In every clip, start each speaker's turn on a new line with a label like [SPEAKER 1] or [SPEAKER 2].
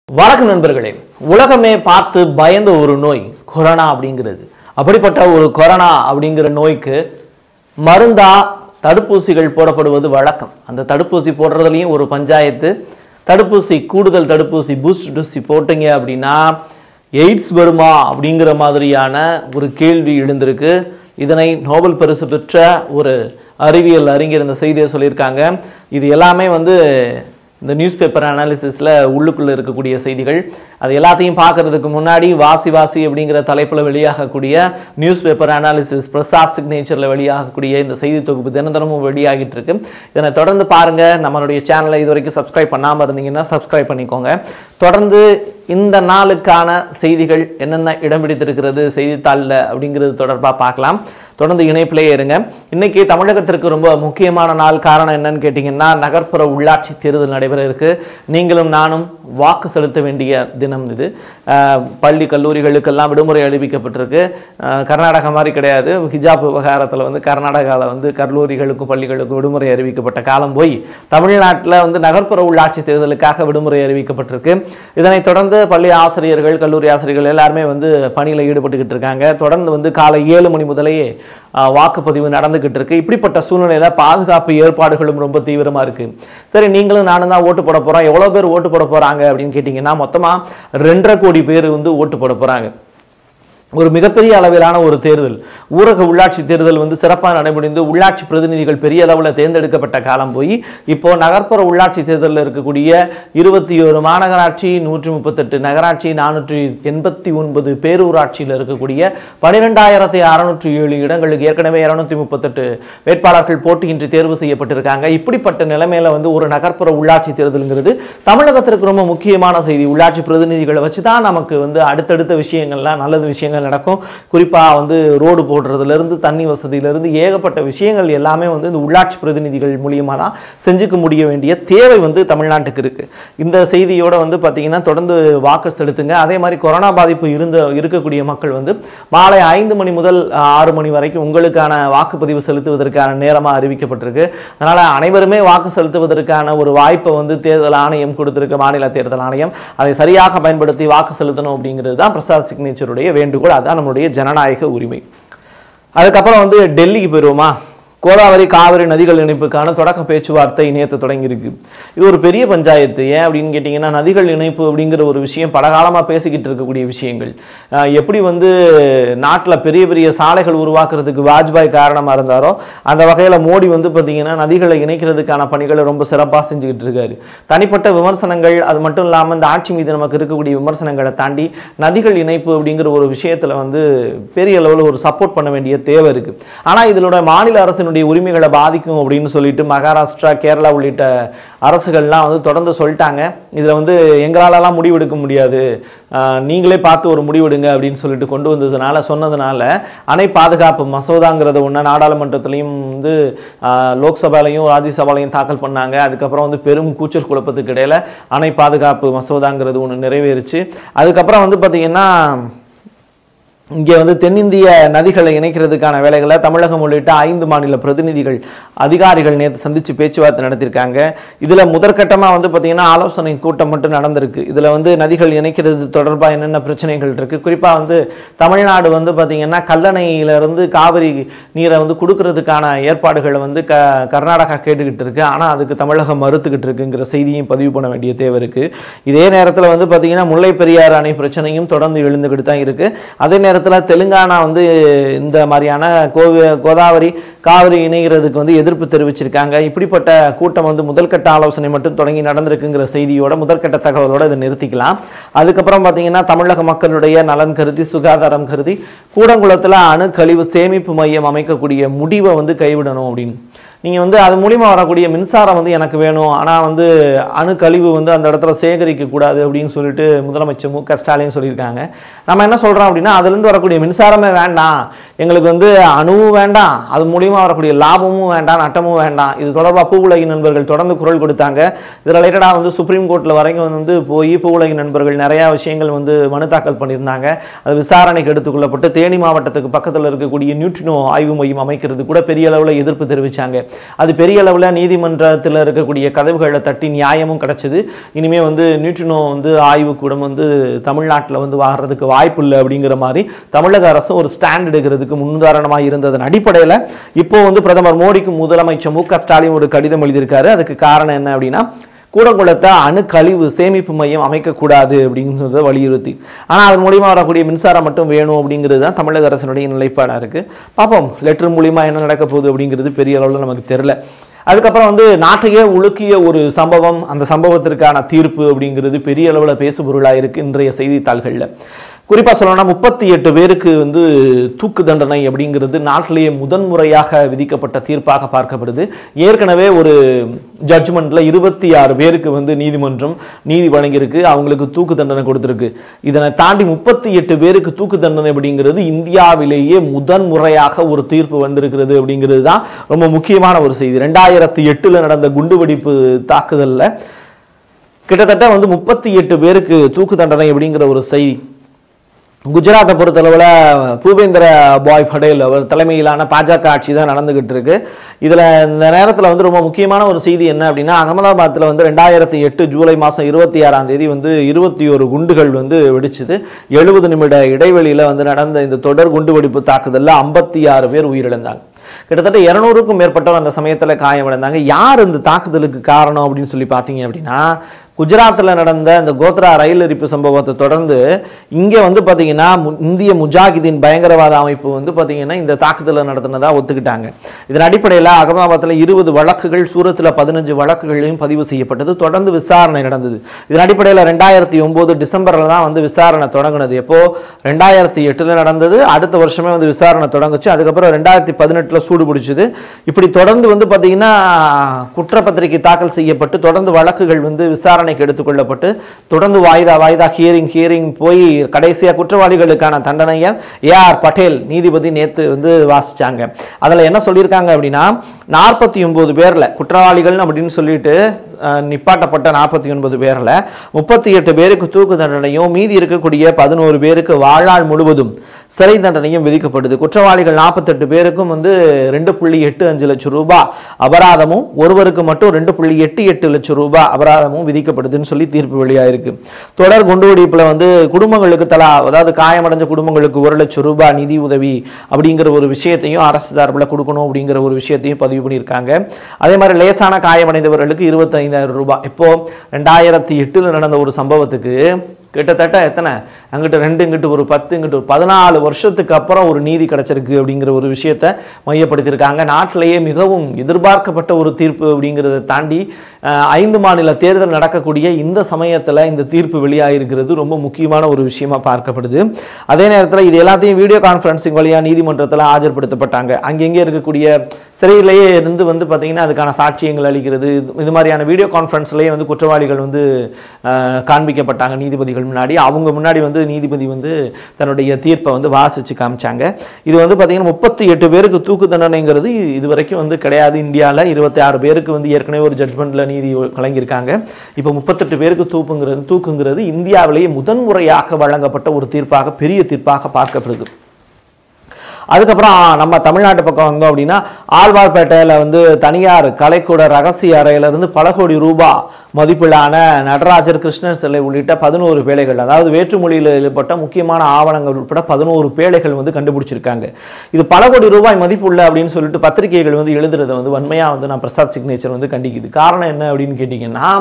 [SPEAKER 1] வணக்கம் நண்பர்களே உலகமே பார்த்து பயந்த ஒரு நோய் கொரோனா அப்படிங்கிறது அப்படிப்பட்ட ஒரு கொரோனா அப்படிங்கிற நோய்க்கு மருந்தா தடுப்பூசிகள் போடப்படுவது வழக்கம் அந்த தடுப்பூசி போடுறதுலையும் ஒரு பஞ்சாயத்து தடுப்பூசி கூடுதல் தடுப்பூசி பூஸ்ட் டோசி போட்டீங்க அப்படின்னா எய்ட்ஸ் வருமா அப்படிங்கிற மாதிரியான ஒரு கேள்வி எழுந்திருக்கு இதனை நோபல் பரிசு பெற்ற ஒரு அறிவியல் அறிஞர் இந்த செய்தியை சொல்லியிருக்காங்க இது எல்லாமே வந்து இந்த நியூஸ் பேப்பர் அனாலிசிஸில் உள்ளுக்குள்ளே இருக்கக்கூடிய செய்திகள் அது எல்லாத்தையும் பார்க்கறதுக்கு முன்னாடி வாசி வாசி அப்படிங்கிற தலைப்பில் வெளியாகக்கூடிய நியூஸ் பேப்பர் அனாலிசிஸ் பிரசாத் சிக்னேச்சரில் வெளியாகக்கூடிய இந்த செய்தி தொகுப்பு தினம் தினமும் வெளியாகிட்டு இருக்கு இதனை தொடர்ந்து பாருங்க நம்மளுடைய சேனலை இது வரைக்கும் சப்ஸ்கிரைப் பண்ணாமல் இருந்தீங்கன்னா சப்ஸ்கிரைப் பண்ணிக்கோங்க தொடர்ந்து இந்த நாளுக்கான செய்திகள் என்னென்ன இடம் பிடித்திருக்கிறது செய்தித்தாளில் அப்படிங்கிறது தொடர்பாக பார்க்கலாம் தொடர்ந்து இணைப்பிலே இருங்க இன்னைக்கு தமிழகத்திற்கு ரொம்ப முக்கியமான நாள் காரணம் என்னன்னு கேட்டிங்கன்னா நகர்ப்புற உள்ளாட்சி தேர்தல் நடைபெற இருக்கு நீங்களும் நானும் வாக்கு செலுத்த வேண்டிய தினம் இது அஹ், பள்ளி கல்லூரிகளுக்கெல்லாம் விடுமுறை அறிவிக்கப்பட்டிருக்கு அஹ், கர்நாடகா மாதிரி கிடையாது ஹிஜாப் விவகாரத்தில் வந்து கர்நாடகாவில் வந்து கல்லூரிகளுக்கும் பள்ளிகளுக்கும் விடுமுறை அறிவிக்கப்பட்ட காலம் போய் தமிழ்நாட்டில் வந்து நகர்ப்புற உள்ளாட்சி தேர்தலுக்காக விடுமுறை அறிவிக்கப்பட்டிருக்கு இதனைத் தொடர்ந்து பள்ளி ஆசிரியர்கள் கல்லூரி ஆசிரியர்கள் எல்லாருமே வந்து பணியில் ஈடுபட்டுக்கிட்டு இருக்காங்க தொடர்ந்து வந்து காலை ஏழு மணி முதலேயே ஆஹ், வாக்குப்பதிவு நடந்துகிட்டு இருக்கு இப்படிப்பட்ட சூழ்நிலையில பாதுகாப்பு ஏற்பாடுகளும் ரொம்ப தீவிரமா இருக்கு சரி நீங்களும் நானும் தான் ஓட்டு போட போறோம் எவ்வளவு பேர் ஓட்டு போட போறாங்க அப்படின்னு கேட்டீங்கன்னா மொத்தமா ரெண்டரை கோடி பேர் வந்து ஓட்டு போட போறாங்க ஒரு மிகப்பெரிய அளவிலான ஒரு தேர்தல் ஊரக உள்ளாட்சி தேர்தல் வந்து சிறப்பாக நடைமுறைந்து உள்ளாட்சி பிரதிநிதிகள் பெரிய அளவில் தேர்ந்தெடுக்கப்பட்ட காலம் போய் இப்போ நகர்ப்புற உள்ளாட்சி தேர்தலில் இருக்கக்கூடிய இருபத்தி ஒரு மாநகராட்சி நூற்றி முப்பத்தெட்டு நகராட்சி நானூற்றி எண்பத்தி ஒன்பது பேரூராட்சியில் இருக்கக்கூடிய பன்னிரெண்டாயிரத்தி அறுநூற்றி ஏழு இடங்களுக்கு ஏற்கனவே இருநூத்தி முப்பத்தெட்டு வேட்பாளர்கள் போட்டியின்றி தேர்வு செய்யப்பட்டிருக்காங்க இப்படிப்பட்ட நிலைமையில வந்து ஒரு நகர்ப்புற உள்ளாட்சி தேர்தலுங்கிறது தமிழகத்திற்கு ரொம்ப முக்கியமான செய்தி உள்ளாட்சி பிரதிநிதிகளை வச்சு தான் நமக்கு வந்து அடுத்தடுத்த விஷயங்கள்லாம் நல்லது விஷயங்கள் நடக்கும் குறிப்பாக வந்து ரோடு போடுறதுலேருந்து தண்ணி வசதியிலேருந்து ஏகப்பட்ட விஷயங்கள் எல்லாமே வந்து இந்த உள்ளாட்சி பிரதிநிதிகள் மூலியமாக தான் செஞ்சுக்க முடிய வேண்டிய தேவை வந்து தமிழ்நாட்டுக்கு இருக்கு இந்த செய்தியோட வந்து பார்த்தீங்கன்னா தொடர்ந்து வாக்கு செலுத்துங்க அதே மாதிரி கொரோனா பாதிப்பு இருந்த இருக்கக்கூடிய மக்கள் வந்து மாலை ஐந்து மணி முதல் அஹ், ஆறு மணி வரைக்கும் உங்களுக்கான வாக்குப்பதிவு செலுத்துவதற்கான நேரமாக அறிவிக்கப்பட்டிருக்கு அதனால அனைவருமே வாக்கு செலுத்துவதற்கான ஒரு வாய்ப்பை வந்து தேர்தல் ஆணையம் கொடுத்திருக்கு மாநில தேர்தல் ஆணையம் அதை சரியாக பயன்படுத்தி வாக்கு செலுத்தணும் அப்படிங்கிறது தான் பிரசாத் சிக்னேச்சருடைய வேண்டுகோள் அதான் நம்மளுடைய ஜனநாயக உரிமை அதுக்கப்புறம் வந்து டெல்லிக்கு போயிடுவோமா கோதாவரி காவிரி நதிகள் இணைப்புக்கான தொடக்க பேச்சுவார்த்தை நேற்று தொடங்கியிருக்கு இது ஒரு பெரிய பஞ்சாயத்து ஏன் அப்படின்னு கேட்டிங்கன்னா நதிகள் இணைப்பு அப்படிங்கிற ஒரு விஷயம் பலகாலமாக பேசிக்கிட்டு இருக்கக்கூடிய விஷயங்கள் அஹ் எப்படி வந்து நாட்டில் பெரிய பெரிய சாலைகள் உருவாக்குறதுக்கு வாஜ்பாய் காரணமாக இருந்தாரோ அந்த வகையில் மோடி வந்து பார்த்தீங்கன்னா நதிகளை இணைக்கிறதுக்கான பணிகளை ரொம்ப சிறப்பாக செஞ்சுக்கிட்டு இருக்காரு தனிப்பட்ட விமர்சனங்கள் அது மட்டும் இல்லாமல் இந்த ஆட்சி மீது நமக்கு இருக்கக்கூடிய விமர்சனங்களை தாண்டி நதிகள் இணைப்பு அப்படிங்கிற ஒரு விஷயத்தில் வந்து பெரிய அளவில் ஒரு சப்போர்ட் பண்ண வேண்டிய தேவை இருக்கு ஆனால் இதனோட மாநில அரசினுடைய உரிமைகளை பாதிக்கும் அப்படின்னு சொல்லிட்டு மகாராஷ்டிரா கேரளா உள்ளிட்ட அரசுகள்லாம் வந்து தொடர்ந்து சொல்லிட்டாங்க இதில் வந்து எங்களாலலாம் முடிவெடுக்க முடியாது ஆஹ் நீங்களே பார்த்து ஒரு முடிவெடுங்க அப்படின்னு சொல்லிட்டு கொண்டு வந்ததுனால சொன்னதுனால அணை பாதுகாப்பு மசோதாங்கிறத ஒன்று நாடாளுமன்றத்திலையும் வந்து ஆஹ் லோக்சபாலையும் ராஜ்யசபாலையும் தாக்கல் பண்ணாங்க அதுக்கப்புறம் வந்து பெரும் கூச்சல் குழப்பத்துக்கு இடையில அணை பாதுகாப்பு மசோதாங்கிறது ஒன்று நிறைவேறுச்சு அதுக்கப்புறம் வந்து பார்த்தீங்கன்னா இங்கே வந்து தென்னிந்திய நதிகளை இணைக்கிறதுக்கான வேலைகளை தமிழகம் உள்ளிட்ட ஐந்து மாநில பிரதிநிதிகள் அதிகாரிகள் நேற்று சந்தித்து பேச்சுவார்த்தை நடத்தியிருக்காங்க இதில் முதற்கட்டமாக வந்து பார்த்திங்கன்னா ஆலோசனை கூட்டம் மட்டும் நடந்திருக்கு இதில் வந்து நதிகள் இணைக்கிறது தொடர்பாக என்னென்ன பிரச்சனைகள் இருக்குது குறிப்பாக வந்து தமிழ்நாடு வந்து பார்த்திங்கன்னா கல்லணையிலிருந்து காவிரி நீரை வந்து கொடுக்கறதுக்கான ஏற்பாடுகளை வந்து க கர்நாடகா கேட்டுக்கிட்டு இருக்கு ஆனால் அதுக்கு தமிழகம் மறுத்துக்கிட்டு இருக்குங்கிற செய்தியும் பதிவு பண்ண வேண்டிய தேவை இருக்குது இதே நேரத்தில் வந்து பார்த்திங்கன்னா முல்லை பெரியாறு அணை பிரச்சனையும் தொடர்ந்து எழுந்துக்கிட்டு தான் இருக்குது அதே நேரத்தில் தெலுங்கானா வந்து இந்த மாதிரியான கோவி கோதாவரி காவிரி இணைகிறதுக்கு வந்து எதிர்ப்பு தெரிவிச்சிருக்காங்க இப்படிப்பட்ட கூட்டம் வந்து முதல்கட்ட ஆலோசனை மட்டும் தொடங்கி நடந்திருக்குங்கிற செய்தியோட முதற்கட்ட தகவலோட இதை நிறுத்திக்கலாம் அதுக்கப்புறம் பார்த்தீங்கன்னா தமிழக மக்களுடைய நலன் கருதி சுகாதாரம் கருதி கூடங்குளத்தில் அணு கழிவு சேமிப்பு மையம் அமைக்கக்கூடிய முடிவை வந்து கைவிடணும் அப்படின்னு நீங்கள் வந்து அது மூலிமா வரக்கூடிய மின்சாரம் வந்து எனக்கு வேணும் ஆனால் வந்து அணு கழிவு வந்து அந்த இடத்துல சேகரிக்க கூடாது அப்படின்னு சொல்லிட்டு முதலமைச்சர் மு க ஸ்டாலின் சொல்லியிருக்காங்க நம்ம என்ன சொல்கிறோம் அப்படின்னா அதுலேருந்து வரக்கூடிய மின்சாரமே வேண்டாம் எங்களுக்கு வந்து அணுவும் வேண்டாம் அது மூலியமா வரக்கூடிய லாபமும் வேண்டாம் நட்டமும் வேண்டாம் இது தொடர்பாக பூவுலகி நண்பர்கள் தொடர்ந்து குரல் கொடுத்தாங்க இது ரிலேட்டடாக வந்து சுப்ரீம் கோர்ட்டில் வரைக்கும் வந்து போய் பூவுலகி நண்பர்கள் நிறையா விஷயங்கள் வந்து மனு தாக்கல் பண்ணியிருந்தாங்க அது விசாரணைக்கு எடுத்துக்கொள்ளப்பட்டு தேனி மாவட்டத்துக்கு பக்கத்தில் இருக்கக்கூடிய நியூட்ரினோ ஆய்வு மையம் அமைக்கிறது கூட பெரிய அளவில் எதிர்ப்பு தெரிவிச்சாங்க அது பெரிய அளவில் நீதிமன்றத்தில் இருக்கக்கூடிய கதவுகளை தட்டி நியாயமும் கிடைச்சது இனிமே வந்து நியூட்ரினோ வந்து ஆய்வுக்கூடம் வந்து தமிழ்நாட்டில் வந்து வாடுறதுக்கு வாய்ப்பு இல்லை அப்படிங்கிற மாதிரி தமிழக அரசு ஒரு ஸ்டாண்ட் எடுக்கிறதுக்கு முன்னுதாரணமாக இருந்ததன் அடிப்படையில் இப்போ வந்து பிரதமர் மோடிக்கு முதலமைச்சர் மு க ஸ்டாலின் ஒரு கடிதம் எழுதியிருக்காரு அதுக்கு காரணம் என்ன அப்படின்னா கூடங்குளத்தை அணு கழிவு சேமிப்பு மையம் அமைக்கக்கூடாது அப்படிங்கிறத வலியுறுத்தி ஆனால் அதன் மூலியமா வரக்கூடிய மின்சாரம் மட்டும் வேணும் அப்படிங்கிறது தான் தமிழக அரசினுடைய நிலைப்பாடாக இருக்குது பார்ப்போம் லெட்டர் மூலியமா என்ன நடக்க போகுது அப்படிங்கிறது பெரிய அளவில் நமக்கு தெரில அதுக்கப்புறம் வந்து நாட்டையே உலுக்கிய ஒரு சம்பவம் அந்த சம்பவத்திற்கான தீர்ப்பு அப்படிங்கிறது பெரிய அளவில் பேசுபொருளாக இருக்கு இன்றைய செய்தித்தாள்களில் குறிப்பாக சொல்லணும்னா முப்பத்தி எட்டு பேருக்கு வந்து தூக்கு தண்டனை அப்படிங்கிறது நாட்டிலேயே முதன்முறையாக விதிக்கப்பட்ட தீர்ப்பாக பார்க்கப்படுது ஏற்கனவே ஒரு ஜட்ஜ்மெண்ட்ல இருபத்தி ஆறு பேருக்கு வந்து நீதிமன்றம் நீதி வழங்கியிருக்கு அவங்களுக்கு தூக்கு தண்டனை கொடுத்திருக்கு இதனை தாண்டி முப்பத்தி எட்டு பேருக்கு தூக்கு தண்டனை அப்படிங்கிறது இந்தியாவிலேயே முதன்முறையாக ஒரு தீர்ப்பு வந்திருக்கிறது அப்படிங்கிறது தான் ரொம்ப முக்கியமான ஒரு செய்தி ரெண்டாயிரத்தி எட்டுல நடந்த குண்டுவெடிப்பு தாக்குதல்ல கிட்டத்தட்ட வந்து முப்பத்தி எட்டு பேருக்கு தூக்கு தண்டனை அப்படிங்கிற ஒரு செய்தி குஜராத்தை பொறுத்தளவில் பூபேந்திர பாய் படேல் அவர் தலைமையிலான பாஜக ஆட்சி தான் நடந்துகிட்டு இருக்கு இதில் இந்த நேரத்தில் வந்து ரொம்ப முக்கியமான ஒரு செய்தி என்ன அப்படின்னா அகமதாபாத்தில் வந்து ரெண்டாயிரத்தி எட்டு ஜூலை மாதம் இருபத்தி ஆறாம் தேதி வந்து இருபத்தி ஒரு குண்டுகள் வந்து வெடிச்சுது எழுபது நிமிட இடைவெளியில் வந்து நடந்த இந்த தொடர் குண்டுவெடிப்பு தாக்குதலில் ஐம்பத்தி ஆறு பேர் உயிரிழந்தாங்க கிட்டத்தட்ட இருநூறுக்கும் மேற்பட்டவர் அந்த சமயத்தில் காயமடைந்தாங்க யார் இந்த தாக்குதலுக்கு காரணம் அப்படின்னு சொல்லி பார்த்தீங்க அப்படின்னா குஜராத்தில் நடந்த இந்த கோத்ரா ரயில் எரிப்பு சம்பவத்தை தொடர்ந்து இங்கே வந்து பார்த்தீங்கன்னா மு- இந்திய முஜாஹிதீன் பயங்கரவாத அமைப்பு வந்து பார்த்தீங்கன்னா இந்த தாக்குதலை நடத்தினதா ஒத்துக்கிட்டாங்க இதன் அடிப்படையில் அகமதாபாத்தில் இருபது வழக்குகள் சூரத்தில் பதினஞ்சு வழக்குகளையும் பதிவு செய்யப்பட்டது தொடர்ந்து விசாரணை நடந்தது இதன் அடிப்படையில் ரெண்டாயிரத்தி ஒன்பது டிசம்பரில் தான் வந்து விசாரணை தொடங்கினது எப்போ ரெண்டாயிரத்தி எட்டில் நடந்தது அடுத்த வருஷமே வந்து விசாரணை தொடங்குச்சு அதுக்கப்புறம் ரெண்டாயிரத்தி பதினெட்டில் சூடு பிடிச்சது இப்படி தொடர்ந்து வந்து பார்த்தீங்கன்னா குற்றப்பத்திரிகை தாக்கல் செய்யப்பட்டு தொடர்ந்து வழக்குகள் வந்து விசாரணைக்கு எடுத்துக்கொள்ளப்பட்டு தொடர்ந்து வாய்தா வாய்தா ஹியரிங் ஹியரிங் போய் கடைசியாக குற்றவாளிகளுக்கான தண்டனையை ஏஆர் பட்டேல் நீதிபதி நேத்து வந்து வாசிச்சாங்க அதில் என்ன சொல்லியிருக்காங்க அப்படின்னா நாற்பத்தி ஒன்பது பேரில் குற்றவாளிகள் அப்படின்னு சொல்லிட்டு அஹ், நிப்பாட்டப்பட்ட நாற்பத்தி ஒன்பது பேரில் முப்பத்தி எட்டு பேருக்கு தூக்கு தண்டனையும் மீதி இருக்கக்கூடிய பதினோரு பேருக்கு வாழ்நாள் முழுவதும் சிறை தண்டனையும் விதிக்கப்படுது குற்றவாளிகள் நாற்பத்தெட்டு பேருக்கும் வந்து ரெண்டு புள்ளி எட்டு அஞ்சு லட்சம் ரூபாய் அபராதமும் ஒருவருக்கு மட்டும் ரெண்டு புள்ளி எட்டு எட்டு லட்சம் ரூபாய் அபராதமும் விதிக்கப்படுதுன்னு சொல்லி தீர்ப்பு வெளியாயிருக்கு தொடர் குண்டுவெடிப்புல வந்து குடும்பங்களுக்கு தலா அதாவது காயமடைஞ்ச குடும்பங்களுக்கு ஒரு லட்சம் ரூபாய் நிதி உதவி அப்படிங்கிற ஒரு விஷயத்தையும் அரசு தரப்புல கொடுக்கணும் அப்படிங்கிற ஒரு விஷயத்தையும் பதிவு பண்ணியிருக்காங்க அதே மாதிரி லேசான காயமடைந்தவர்களுக்கு இருபத்தைந்தாயிரம் ரூபாய் இப்போ ரெண்டாயிரத்தி எட்டுல நடந்த ஒரு சம்பவத்துக்கு கிட்டத்தட்ட எத்தனை அங்கிட்டு ரெண்டு இங்கிட்டு ஒரு பத்து இங்கிட்டு ஒரு பதினாலு வருஷத்துக்கு அப்புறம் ஒரு நீதி கிடைச்சிருக்கு அப்படிங்கிற ஒரு விஷயத்த மையப்படுத்தியிருக்காங்க நாட்டிலேயே மிகவும் எதிர்பார்க்கப்பட்ட ஒரு தீர்ப்பு அப்படிங்கிறத தாண்டி அஹ், ஐந்து மாநில தேர்தல் நடக்கக்கூடிய இந்த சமயத்தில் இந்த தீர்ப்பு வெளியாகிருக்கிறது ரொம்ப முக்கியமான ஒரு விஷயமா பார்க்கப்படுது அதே நேரத்தில் இது எல்லாத்தையும் வீடியோ கான்ஃபரன்சிங் வழியாக நீதிமன்றத்தில் ஆஜர்படுத்தப்பட்டாங்க அங்கங்கே இருக்கக்கூடிய சிறையிலேயே இருந்து வந்து பார்த்தீங்கன்னா அதுக்கான சாட்சியங்கள் அளிக்கிறது இது- இது மாதிரியான வீடியோ கான்ஃபரன்ஸ்லேயே வந்து குற்றவாளிகள் வந்து அஹ், காண்பிக்கப்பட்டாங்க நீதிபதிகள் முன்னாடி அவங்க முன்னாடி வந்து நீதிபதி வந்து தன்னுடைய தீர்ப்பை வந்து வாசிச்சு காமிச்சாங்க இது வந்து பார்த்தீங்கன்னா முப்பத்தி எட்டு பேருக்கு தூக்கு தண்டனைங்கிறது இது வரைக்கும் வந்து கிடையாது இந்தியாவில் இருபத்தி ஆறு பேருக்கு வந்து ஏற்கனவே ஒரு ஜட்மெண்ட்ல நீதி வழங்கியிருக்காங்க இப்போ முப்பத்தெட்டு பேருக்கு தூக்குங்கிறது தூக்குங்கிறது இந்தியாவிலேயே முதன்முறையாக வழங்கப்பட்ட ஒரு தீர்ப்பாக பெரிய தீர்ப்பாக பார்க்கப்படுது அதுக்கப்புறம் நம்ம தமிழ்நாட்டு பக்கம் வந்தோம் அப்படின்னா ஆழ்வார்பேட்டையில் வந்து தனியார் கலைக்கூட ரகசிய அறையிலிருந்து பல கோடி ரூபாய் மதிப்பிலான நடராஜர் கிருஷ்ணர் சிலை உள்ளிட்ட பதினோரு பேழைகள் அதாவது வேற்றுமொழியில் எழுப்பட்ட முக்கியமான ஆவணங்கள் உட்பட பதினோரு பேழைகள் வந்து கண்டுபிடிச்சிருக்காங்க இது பல கோடி ரூபாய் மதிப்புள்ள அப்படின்னு சொல்லிட்டு பத்திரிகைகள் வந்து எழுதுறதை வந்து வன்மையாக வந்து நான் பிரசாத் சிக்னேச்சர் வந்து கண்டிக்குது காரணம் என்ன அப்படின்னு கேட்டிங்கன்னா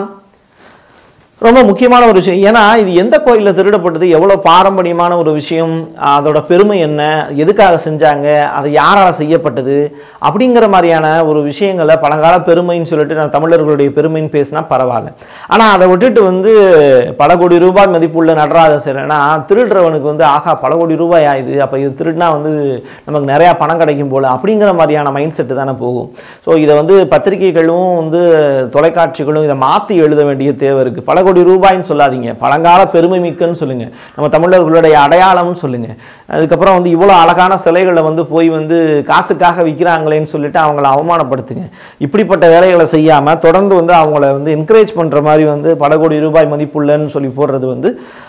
[SPEAKER 1] ரொம்ப முக்கியமான ஒரு விஷயம் ஏன்னா இது எந்த கோயிலில் திருடப்பட்டது எவ்வளோ பாரம்பரியமான ஒரு விஷயம் அதோட பெருமை என்ன எதுக்காக செஞ்சாங்க அது யாரால் செய்யப்பட்டது அப்படிங்கிற மாதிரியான ஒரு விஷயங்களை பழங்கால பெருமைன்னு சொல்லிட்டு நான் தமிழர்களுடைய பெருமைன்னு பேசினா பரவாயில்ல ஆனால் அதை விட்டுட்டு வந்து பல கோடி ரூபாய் மதிப்புள்ள நடராஜ சிலைனா திருடுறவனுக்கு வந்து ஆகா பல கோடி ரூபாய் ஆயுது அப்போ இது திருடினா வந்து நமக்கு நிறையா பணம் கிடைக்கும் போல அப்படிங்கிற மாதிரியான மைண்ட் செட்டு தானே போகும் ஸோ இதை வந்து பத்திரிகைகளும் வந்து தொலைக்காட்சிகளும் இதை மாற்றி எழுத வேண்டிய தேவை இருக்குது பல கோடி ரூபாய்ன்னு சொல்லாதீங்க பழங்கால பெருமை மிக்கன்னு சொல்லுங்க நம்ம தமிழர்களுடைய அடையாளம்னு சொல்லுங்க அதுக்கப்புறம் வந்து இவ்வளோ அழகான சிலைகளை வந்து போய் வந்து காசுக்காக விற்கிறாங்களேன்னு சொல்லிட்டு அவங்கள அவமானப்படுத்துங்க இப்படிப்பட்ட வேலைகளை செய்யாமல் தொடர்ந்து வந்து அவங்கள வந்து என்கரேஜ் பண்ணுற மாதிரி வந்து பல கோடி ரூபாய் மதிப்புள்ளன்னு சொல்லி போடுறது வந்து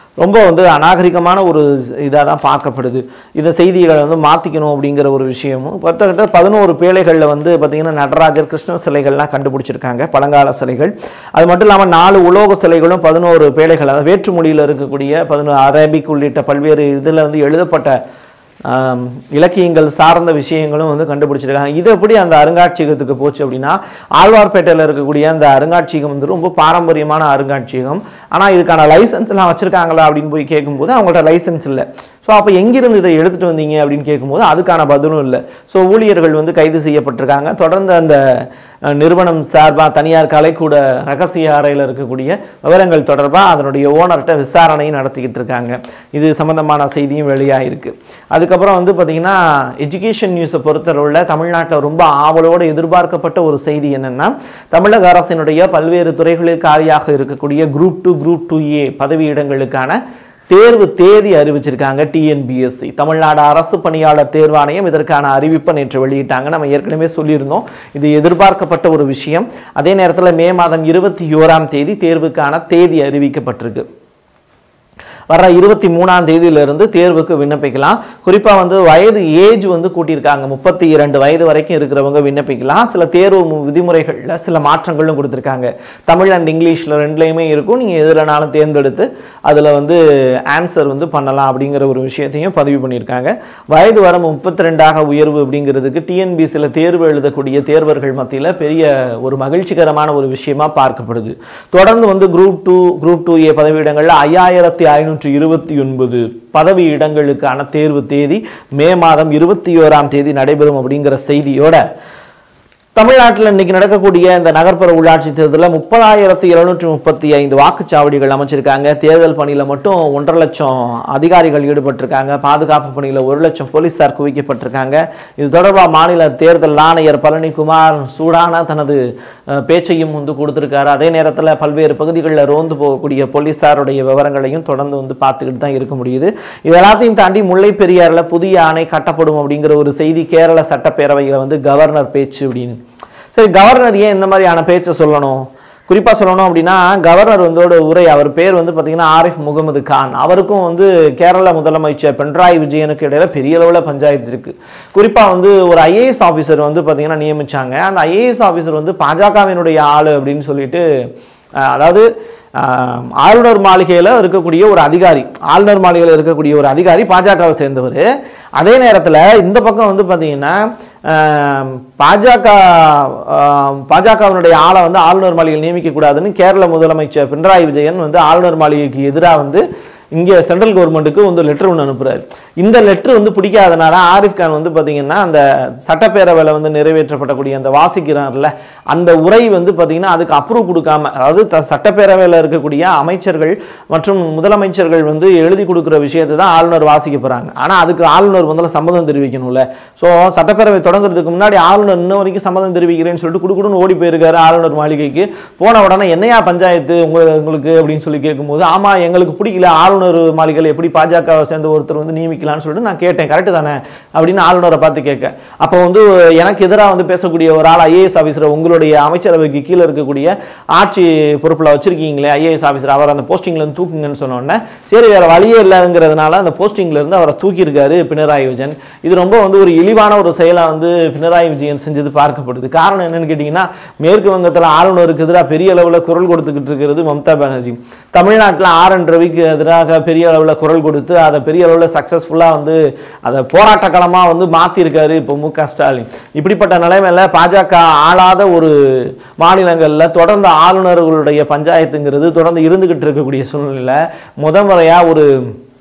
[SPEAKER 1] ரொம்ப வந்து அநாகரிகமான ஒரு இதாக தான் பார்க்கப்படுது இந்த செய்திகளை வந்து மாற்றிக்கணும் அப்படிங்கிற ஒரு விஷயமும் கிட்டத்தட்ட பதினோரு பேழைகளில் வந்து பார்த்திங்கன்னா நடராஜர் கிருஷ்ணர் சிலைகள்லாம் கண்டுபிடிச்சிருக்காங்க பழங்கால சிலைகள் அது மட்டும் இல்லாமல் நாலு உலோக சிலைகளும் பதினோரு பேழைகள் அதாவது வேற்று மொழியில் இருக்கக்கூடிய பதினோரு அரபிக் உள்ளிட்ட பல்வேறு இதில் வந்து எழுதப்பட்ட ஆம், இலக்கியங்கள் சார்ந்த விஷயங்களும் வந்து கண்டுபிடிச்சிருக்காங்க இது எப்படி அந்த அருங்காட்சியகத்துக்கு போச்சு அப்படின்னா ஆழ்வார்பேட்டையில் இருக்கக்கூடிய அந்த அருங்காட்சியகம் வந்து ரொம்ப பாரம்பரியமான அருங்காட்சியகம் ஆனால் இதுக்கான லைசன்ஸ்லாம் வச்சுருக்காங்களா அப்படின்னு போய் கேட்கும்போது அவங்கள்ட்ட லைசன்ஸ் இல்லை ஸோ அப்போ எங்கிருந்து இதை எடுத்துகிட்டு வந்தீங்க அப்படின்னு கேட்கும்போது அதுக்கான பதிலும் இல்லை ஸோ ஊழியர்கள் வந்து கைது செய்யப்பட்டிருக்காங்க தொடர்ந்து அந்த அஹ், நிறுவனம் சார்பாக தனியார் கலைக்கூட ரகசிய அறையில் இருக்கக்கூடிய விவரங்கள் தொடர்பாக அதனுடைய ஓனர்கிட்ட விசாரணையும் நடத்திக்கிட்டு இருக்காங்க இது சம்பந்தமான செய்தியும் வெளியாயிருக்கு அதுக்கப்புறம் வந்து பார்த்தீங்கன்னா எஜுகேஷன் நியூஸை பொறுத்தளவில் தமிழ்நாட்டில் ரொம்ப ஆவலோடு எதிர்பார்க்கப்பட்ட ஒரு செய்தி என்னன்னா தமிழக அரசினுடைய பல்வேறு துறைகளில் காலியாக இருக்கக்கூடிய group two group two A பதவியிடங்களுக்கான தேர்வு தேதி அறிவிச்சிருக்காங்க டிஎன்பிஎஸ்சி தமிழ்நாடு அரசு பணியாளர் தேர்வாணையம் இதற்கான அறிவிப்பை நேற்று வெளியிட்டாங்க நம்ம ஏற்கனவே சொல்லியிருந்தோம் இது எதிர்பார்க்கப்பட்ட ஒரு விஷயம் அதே நேரத்தில் மே மாதம் இருபத்தி ஓராம் தேதி தேர்வுக்கான தேதி அறிவிக்கப்பட்டிருக்கு வர்ற இருபத்தி மூணாம் தேதியிலிருந்து தேர்வுக்கு விண்ணப்பிக்கலாம் குறிப்பாக வந்து வயது ஏஜ் வந்து கூட்டியிருக்காங்க முப்பத்தி இரண்டு வயது வரைக்கும் இருக்கிறவங்க விண்ணப்பிக்கலாம் சில தேர்வு மு- விதிமுறைகளில் சில மாற்றங்களும் கொடுத்துருக்காங்க தமிழ் அண்ட் இங்கிலீஷில் ரெண்டுலேயுமே இருக்கும் நீங்கள் எதுலனாலும் தேர்ந்தெடுத்து அதில் வந்து ஆன்சர் வந்து பண்ணலாம் அப்படிங்கிற ஒரு விஷயத்தையும் பதிவு பண்ணியிருக்காங்க வயது வரம்பு முப்பத்தி ரெண்டாக உயர்வு அப்படிங்கிறதுக்கு டிஎன்பிசியில் தேர்வு எழுதக்கூடிய தேர்வர்கள் மத்தியில் பெரிய ஒரு மகிழ்ச்சிகரமான ஒரு விஷயமா பார்க்கப்படுது தொடர்ந்து வந்து group two group two A பதவியிடங்களில் ஐயாயிரத்தி ஐநூற்றி இருபத்தி ஒன்பது பதவி இடங்களுக்கான தேர்வு தேதி மே மாதம் இருபத்தி ஓராம் தேதி நடைபெறும் அப்படிங்கிற செய்தியோட தமிழ்நாட்டில் இன்னைக்கு நடக்கக்கூடிய இந்த நகர்ப்புற உள்ளாட்சி தேர்தலில் முப்பதாயிரத்தி எழுநூற்றி முப்பத்தி ஐந்து வாக்குச்சாவடிகள் அமைச்சிருக்காங்க தேர்தல் பணியில் மட்டும் ஒன்றரை லட்சம் அதிகாரிகள் ஈடுபட்டிருக்காங்க பாதுகாப்பு பணியில் ஒரு லட்சம் போலீசார் குவிக்கப்பட்டிருக்காங்க இது தொடர்பாக மாநில தேர்தல் ஆணையர் பழனிக்குமார் சூடான தனது அஹ், பேச்சையும் வந்து கொடுத்திருக்காரு அதே நேரத்தில் பல்வேறு பகுதிகளில் ரோந்து போகக்கூடிய போலீசாருடைய விவரங்களையும் தொடர்ந்து வந்து பார்த்துக்கிட்டு தான் இருக்க முடியுது இது எல்லாத்தையும் தாண்டி முல்லை பெரியாறில் புதிய அணை கட்டப்படும் அப்படிங்கிற ஒரு செய்தி கேரள சட்டப்பேரவையில் வந்து கவர்னர் பேச்சு அப்படின்னு சரி கவர்னர் ஏன் இந்த மாதிரியான பேச்சை சொல்லணும் குறிப்பாக சொல்லணும் அப்படின்னா கவர்னர் வந்தோட உரை அவர் பேர் வந்து பார்த்தீங்கன்னா ஆரிஃப் முகமது கான் அவருக்கும் வந்து கேரள முதலமைச்சர் பினராயி விஜயனுக்கு இடையில பெரிய அளவில் பஞ்சாயத்து இருக்கு குறிப்பாக வந்து ஒரு ஐஏஎஸ் ஆஃபீஸர் வந்து பார்த்தீங்கன்னா நியமிச்சாங்க அந்த ஐஏஎஸ் ஆஃபீஸர் வந்து பாஜகவினுடைய ஆளு அப்படின்னு சொல்லிட்டு அஹ், அதாவது ஆஹ், ஆளுநர் மாளிகையில் இருக்கக்கூடிய ஒரு அதிகாரி ஆளுநர் மாளிகையில் இருக்கக்கூடிய ஒரு அதிகாரி பாஜகவை சேர்ந்தவர் அதே நேரத்தில் இந்த பக்கம் வந்து பார்த்தீங்கன்னா ஆஹ், பாஜக ஆஹ், பாஜகவினுடைய ஆளை வந்து ஆளுநர் மாளிகையில் நியமிக்கக்கூடாதுன்னு கேரள முதலமைச்சர் பினராயி விஜயன் வந்து ஆளுநர் மாளிகைக்கு எதிராக வந்து இங்கே சென்ட்ரல் கவர்மெண்ட்டுக்கு வந்து லெட்டர் ஒன்று அனுப்புறாரு இந்த லெட்டர் வந்து பிடிக்காதனால ஆரிஃப் கான் வந்து பார்த்தீங்கன்னா அந்த சட்டப்பேரவையில் வந்து நிறைவேற்றப்படக்கூடிய அந்த வாசிக்கிறார்ல அந்த உரை வந்து பார்த்தீங்கன்னா அதுக்கு அப்ரூவ் கொடுக்காம அதாவது த- சட்டப்பேரவையில் இருக்கக்கூடிய அமைச்சர்கள் மற்றும் முதலமைச்சர்கள் வந்து எழுதி கொடுக்குற விஷயத்தை தான் ஆளுநர் வாசிக்க போகிறாங்க ஆனால் அதுக்கு ஆளுநர் முதல்ல சம்மதம் தெரிவிக்கணும்ல ஸோ சட்டப்பேரவை தொடங்குறதுக்கு முன்னாடி ஆளுநர் இன்ன வரைக்கும் சம்மதம் தெரிவிக்கிறேன்னு சொல்லிட்டு குடுக்குடுன்னு ஓடி போயிருக்காரு ஆளுநர் மாளிகைக்கு போன உடனே என்னையா பஞ்சாயத்து உங்க உங்களுக்கு அப்படின்னு சொல்லி கேட்கும்போது ஆமா எங்களுக்கு பிடிக்கல ஆளுநர் மாளிகையில் எப்படி பாஜகவை சேர்ந்த ஒருத்தர் வந்து நியமிக்கலாம்னு சொல்லிட்டு நான் கேட்டேன் கரெக்டு தானே அப்படின்னு ஆளுநரை பார்த்து கேட்க அப்போ வந்து எனக்கு எதிராக வந்து பேசக்கூடிய ஒரு ஆள் ஐஏஎஸ் ஆஃபீஸர் உங்களுடைய அமைச்சரவைக்கு கீழே இருக்கக்கூடிய ஆட்சி பொறுப்பில் வச்சிருக்கீங்களே ஐஏஎஸ் ஆஃபீஸர் அவர் அந்த போஸ்டிங்ல இருந்து தூக்குங்கன்னு சொன்ன உடனே சரி வேற வழியே இல்லைங்கிறதுனால அந்த போஸ்டிங்ல இருந்து அவரை தூக்கியிருக்காரு பினராயி விஜயன் இது ரொம்ப வந்து ஒரு இழிவான ஒரு செயலா வந்து பினராயி விஜயன் செஞ்சது பார்க்கப்படுது காரணம் என்னன்னு கேட்டிங்கன்னா மேற்கு வங்கத்தில் ஆளுநருக்கு எதிராக பெரிய அளவில் குரல் கொடுத்துக்கிட்டு இருக்கிறது மம்தா பானர்ஜி தமிழ்நாட்டில் ஆர் என் ரவிக்கு எதிராக பெரிய அளவில் குரல் கொடுத்து அதை பெரிய அளவில் சக்ஸஸ்ஃபுல்லாக வந்து அதை போராட்ட களமாக வந்து மாற்றிருக்காரு இப்போ மு க ஸ்டாலின் இப்படிப்பட்ட நிலைமையில பாஜக ஆளாத ஒரு மாநிலங்களில் தொடர்ந்து ஆளுநர்களுடைய பஞ்சாயத்துங்கிறது தொடர்ந்து இருந்துகிட்டு இருக்கக்கூடிய சூழ்நிலையில் முத முறையாக ஒரு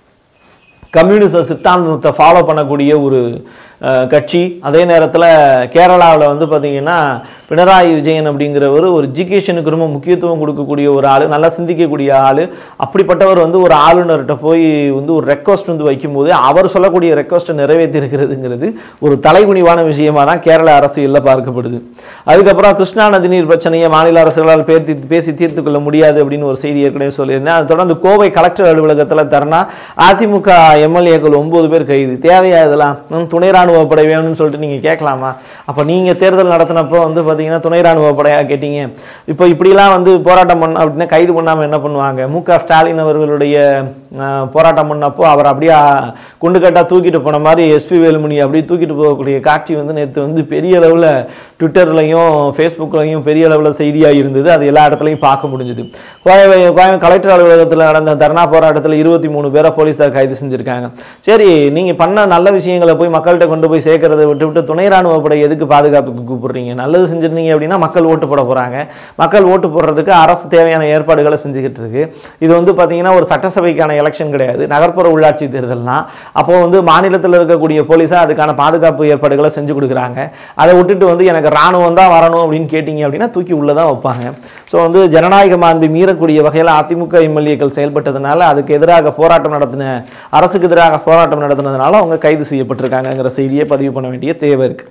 [SPEAKER 1] கம்யூனிச சித்தாந்தத்தை ஃபாலோ பண்ணக்கூடிய ஒரு அஹ், கட்சி அதே நேரத்தில் கேரளாவில் வந்து பார்த்தீங்கன்னா பினராயி விஜயன் அப்படிங்கிறவர் ஒரு எஜுகேஷனுக்கு ரொம்ப முக்கியத்துவம் கொடுக்கக்கூடிய ஒரு ஆள் நல்லா சிந்திக்கக்கூடிய ஆள் அப்படிப்பட்டவர் வந்து ஒரு ஆளுநர்கிட்ட போய் வந்து ஒரு ரெக்வஸ்ட் வந்து வைக்கும்போது அவர் சொல்லக்கூடிய ரெக்வஸ்ட்டை நிறைவேற்றி இருக்கிறதுங்கிறது ஒரு தலைகுனிவான விஷயமா தான் கேரள அரசியலில் பார்க்கப்படுது அதுக்கப்புறம் கிருஷ்ணா நதி நீர் பிரச்சனையை மாநில அரசுகளால் பேசி பேசி தீர்த்து கொள்ள முடியாது அப்படின்னு ஒரு செய்தி ஏற்கனவே சொல்லியிருந்தேன் அது தொடர்ந்து கோவை கலெக்டர் அலுவலகத்தில் தர்ணா அதிமுக எம்எல்ஏக்கள் ஒன்பது பேர் கைது தேவையா இதெல்லாம் ம், துணை ராணுவ படை வேணும்னு சொல்லிட்டு நீங்கள் கேட்கலாமா அப்போ நீங்கள் தேர்தல் நடத்தினப்போ வந்து பார்த்தீங்கன்னா துணை ராணுவ படையா கேட்டீங்க இப்போ இப்படிலாம் வந்து போராட்டம் பண்ண அப்படின்னா கைது பண்ணாமல் என்ன பண்ணுவாங்க மு க ஸ்டாலின் அவர்களுடைய அஹ், போராட்டம் பண்ணப்போ அவர் அப்படியே அஹ், குண்டு கட்டா தூக்கிட்டு போன மாதிரி எஸ்பி வேலுமணி அப்படியே தூக்கிட்டு போகக்கூடிய காட்சி வந்து நேற்று வந்து பெரிய அளவில் ட்விட்டர்லையும் ஃபேஸ்புக்லையும் பெரிய அளவில் செய்தியாக இருந்தது அது எல்லா இடத்துலையும் பார்க்க முடிஞ்சுது கோவை கோயம் கலெக்டர் அலுவலகத்தில் நடந்த தர்ணா போராட்டத்தில் இருபத்தி மூணு பேரை போலீஸார் கைது செஞ்சுருக்காங்க சரி நீங்கள் பண்ண நல்ல விஷயங்களை போய் மக்கள்கிட்ட கொண்டு போய் சேர்க்கறத விட்டு விட்டு துணை ராணுவ படை எதுக்கு பாதுகாப்புக்கு கூப்பிடுறீங்க நல்லது செஞ்சிருந்தீங்க அப்படின்னா மக்கள் ஓட்டு போட போகிறாங்க மக்கள் ஓட்டு போடுறதுக்கு அரசு தேவையான ஏற்பாடுகளை செஞ்சுக்கிட்டு இருக்கு இது வந்து பார்த்தீங்கன்னா ஒரு சட்டசபைக்கான எலெக்ஷன் கிடையாது நகர்ப்புற உள்ளாட்சி தேர்தல்னா அப்போ வந்து மாநிலத்தில் இருக்கக்கூடிய போலீஸாக அதுக்கான பாதுகாப்பு ஏற்பாடுகளை செஞ்சு கொடுக்குறாங்க அதை விட்டுட்டு வந்து எனக்கு ராணுவம் தான் வரணும் அப்படின்னு கேட்டிங்க அப்படின்னா தூக்கி உள்ளே தான் வைப்பாங்க ஸோ வந்து ஜனநாயக மாண்பை மீறக்கூடிய வகையில் அதிமுக எம்எல்ஏக்கள் செயல்பட்டதுனால அதுக்கு எதிராக போராட்டம் நடத்தின அரசுக்கு எதிராக போராட்டம் நடத்தினதுனால அவங்க கைது செய்யப்பட்டிருக்காங்கங்கிற செய்தியை பதிவு பண்ண வேண்டிய தேவை இருக்குது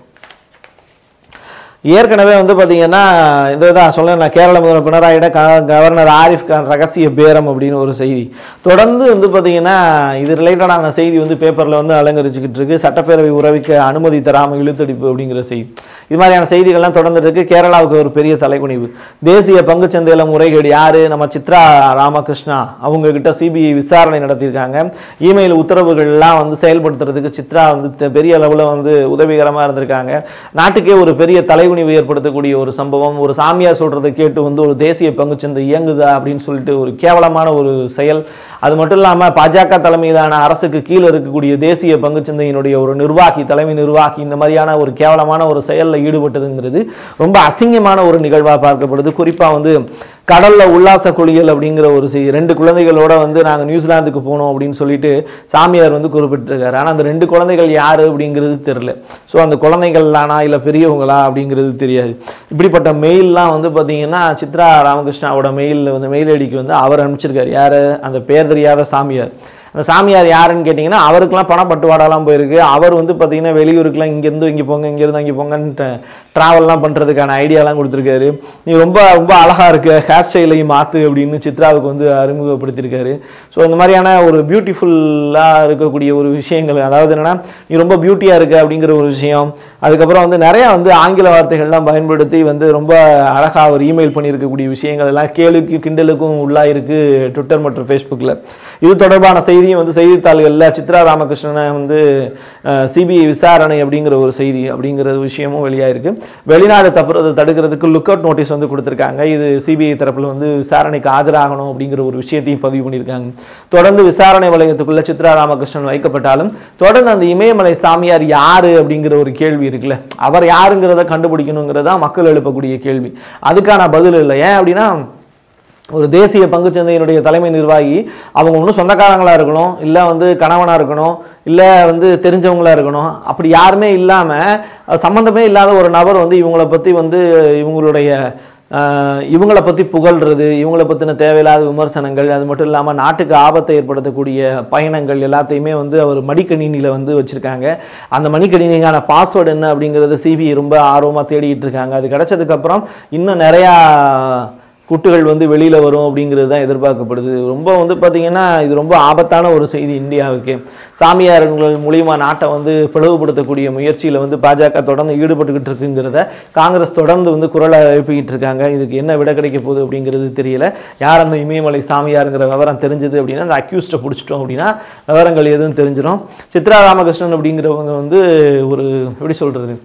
[SPEAKER 1] ஏற்கனவே வந்து பார்த்தீங்கன்னா இதுதான் சொல்ல நான் கேரள முதல்வர் பினராயிட க கவர்னர் ஆரிஃப் கான் ரகசிய பேரம் அப்படின்னு ஒரு செய்தி தொடர்ந்து வந்து பார்த்தீங்கன்னா இது ரிலேட்டடான செய்தி வந்து பேப்பரில் வந்து அலங்கரிச்சுக்கிட்டு இருக்கு சட்டப்பேரவை உறவிக்கு அனுமதி தராமல் இழுத்தடிப்பு அப்படிங்கிற செய்தி இது மாதிரியான செய்திகள்லாம் தொடர்ந்துட்டு இருக்கு கேரளாவுக்கு ஒரு பெரிய தலைகுனிவு தேசிய பங்குச்சந்தையில முறைகேடு யாரு நம்ம சித்ரா ராமகிருஷ்ணா அவங்க கிட்ட சிபிஐ விசாரணை நடத்தியிருக்காங்க இமெயில் உத்தரவுகள்லாம் வந்து செயல்படுத்துறதுக்கு சித்ரா வந்து தெ- பெரிய அளவில் வந்து உதவிகரமாக இருந்திருக்காங்க நாட்டுக்கே ஒரு பெரிய தலைகுனிவு ஏற்படுத்தக்கூடிய ஒரு சம்பவம் ஒரு சாமியார் சொல்றதை கேட்டு வந்து ஒரு தேசிய பங்குச்சந்தை இயங்குதா அப்படின்னு சொல்லிட்டு ஒரு கேவலமான ஒரு செயல் அது மட்டும் இல்லாமல் பாஜக தலைமையிலான அரசுக்கு கீழே இருக்கக்கூடிய தேசிய பங்குச்சந்தையினுடைய ஒரு நிர்வாகி தலைமை நிர்வாகி இந்த மாதிரியான ஒரு கேவலமான ஒரு செயலில் ஈடுபட்டதுங்கிறது ரொம்ப அசிங்கமான ஒரு நிகழ்வாக பார்க்கப்படுது குறிப்பாக வந்து கடல்ல உல்லாச குளியல் அப்படிங்கிற ஒரு செய்தி ரெண்டு குழந்தைகளோட வந்து நாங்கள் நியூசிலாந்துக்கு போனோம் அப்படின்னு சொல்லிட்டு சாமியார் வந்து குறிப்பிட்டிருக்காரு ஆனால் அந்த ரெண்டு குழந்தைகள் யாரு அப்படிங்கிறது தெரியல ஸோ அந்த குழந்தைகள் தானா இல்லை பெரியவங்களா அப்படிங்கிறது தெரியாது இப்படிப்பட்ட மெயில்லாம் வந்து பார்த்தீங்கன்னா சித்ரா ராமகிருஷ்ணாவோட மெயிலில் வந்து மெயில் ஐடிக்கு வந்து அவர் அனுப்பிச்சிருக்காரு யார் அந்த பேர் தெரியாத சாமியார் அந்த சாமியார் யாருன்னு கேட்டிங்கன்னா அவருக்கெல்லாம் பணப்பட்டுவாடாலாம் போயிருக்கு அவர் வந்து பார்த்தீங்கன்னா வெளியூருக்குலாம் இங்கேருந்து இங்கே போங்க இங்கேருந்து அங்கே போங்கன்ட்டு ட்ராவல்லாம் பண்ணுறதுக்கான ஐடியாலாம் கொடுத்துருக்காரு நீ ரொம்ப ரொம்ப அழகாக இருக்க ஹேர் ஸ்டைலையும் மாற்று அப்படின்னு சித்ராவுக்கு வந்து அறிமுகப்படுத்தியிருக்காரு ஸோ இந்த மாதிரியான ஒரு பியூட்டிஃபுல்லாக இருக்கக்கூடிய ஒரு விஷயங்கள் அதாவது என்னன்னா நீ ரொம்ப பியூட்டியாக இருக்க அப்படிங்கிற ஒரு விஷயம் அதுக்கப்புறம் வந்து நிறையா வந்து ஆங்கில வார்த்தைகள்லாம் பயன்படுத்தி வந்து ரொம்ப அழகாக ஒரு இமெயில் பண்ணியிருக்கக்கூடிய விஷயங்கள் எல்லாம் கேளுக்கும் கிண்டலுக்கும் உள்ளாயிருக்கு ட்விட்டர் மற்றும் ஃபேஸ்புக்கில் இது தொடர்பான செய்தியும் வந்து செய்தித்தாள்களில் சித்ரா ராமகிருஷ்ணனை வந்து சிபிஐ விசாரணை அப்படிங்கிற ஒரு செய்தி அப்படிங்கிற விஷயமும் வெளியாயிருக்கு வெளிநாடு தப்புறதை தடுக்கிறதுக்கு லுக் அவுட் நோட்டீஸ் வந்து கொடுத்துருக்காங்க இது சிபிஐ தரப்பில் வந்து விசாரணைக்கு ஆஜராகணும் அப்படிங்கிற ஒரு விஷயத்தையும் பதிவு பண்ணியிருக்காங்க தொடர்ந்து விசாரணை வளையத்துக்குள்ள சித்ரா ராமகிருஷ்ணன் வைக்கப்பட்டாலும் தொடர்ந்து அந்த இமயமலை சாமியார் யாரு அப்படிங்கிற ஒரு கேள்வி இருக்குல்ல அவர் யாருங்கிறத கண்டுபிடிக்கணுங்கிறதா மக்கள் எழுப்பக்கூடிய கேள்வி அதுக்கான பதில் இல்லை ஏன் அப்படின்னா ஒரு தேசிய பங்குச்சந்தையினுடைய தலைமை நிர்வாகி அவங்க ஒன்றும் சொந்தக்காரங்களா இருக்கணும் இல்லை வந்து கணவனா இருக்கணும் இல்லை வந்து தெரிஞ்சவங்களா இருக்கணும் அப்படி யாருமே இல்லாமல் சம்மந்தமே இல்லாத ஒரு நபர் வந்து இவங்கள பற்றி வந்து இவங்களுடைய ஆஹ், இவங்கள பற்றி புகழ்றது இவங்கள பற்றின தேவையில்லாத விமர்சனங்கள் அது மட்டும் இல்லாமல் நாட்டுக்கு ஆபத்தை ஏற்படுத்தக்கூடிய பயணங்கள் எல்லாத்தையுமே வந்து அவர் மடிக்கணினியில் வந்து வச்சுருக்காங்க அந்த மடிக்கணினிக்கான பாஸ்வேர்டு என்ன அப்படிங்கிறத சிபிஐ ரொம்ப ஆர்வமாக தேடிட்டு இருக்காங்க அது கிடைச்சதுக்கப்புறம் இன்னும் நிறையா குட்டுகள் வந்து வெளியில் வரும் அப்படிங்கிறது தான் எதிர்பார்க்கப்படுது ரொம்ப வந்து பார்த்திங்கன்னா இது ரொம்ப ஆபத்தான ஒரு செய்தி இந்தியாவுக்கு சாமியார்கள் மூலியமா நாட்டை வந்து பிளவுபடுத்தக்கூடிய முயற்சியில் வந்து பாஜக தொடர்ந்து ஈடுபட்டுக்கிட்டு இருக்குங்கிறத காங்கிரஸ் தொடர்ந்து வந்து குரலை எழுப்பிக்கிட்டு இருக்காங்க இதுக்கு என்ன விட கிடைக்க போகுது அப்படிங்கிறது தெரியல யார் அந்த இமயமலை சாமியாருங்கிற விவரம் தெரிஞ்சது அப்படின்னா அந்த அக்யூஸ்ட்டை பிடிச்சிட்டோம் அப்படின்னா விவரங்கள் எதுவும் தெரிஞ்சிடும் சித்ரா ராமகிருஷ்ணன் அப்படிங்கிறவங்க வந்து ஒரு எப்படி சொல்கிறது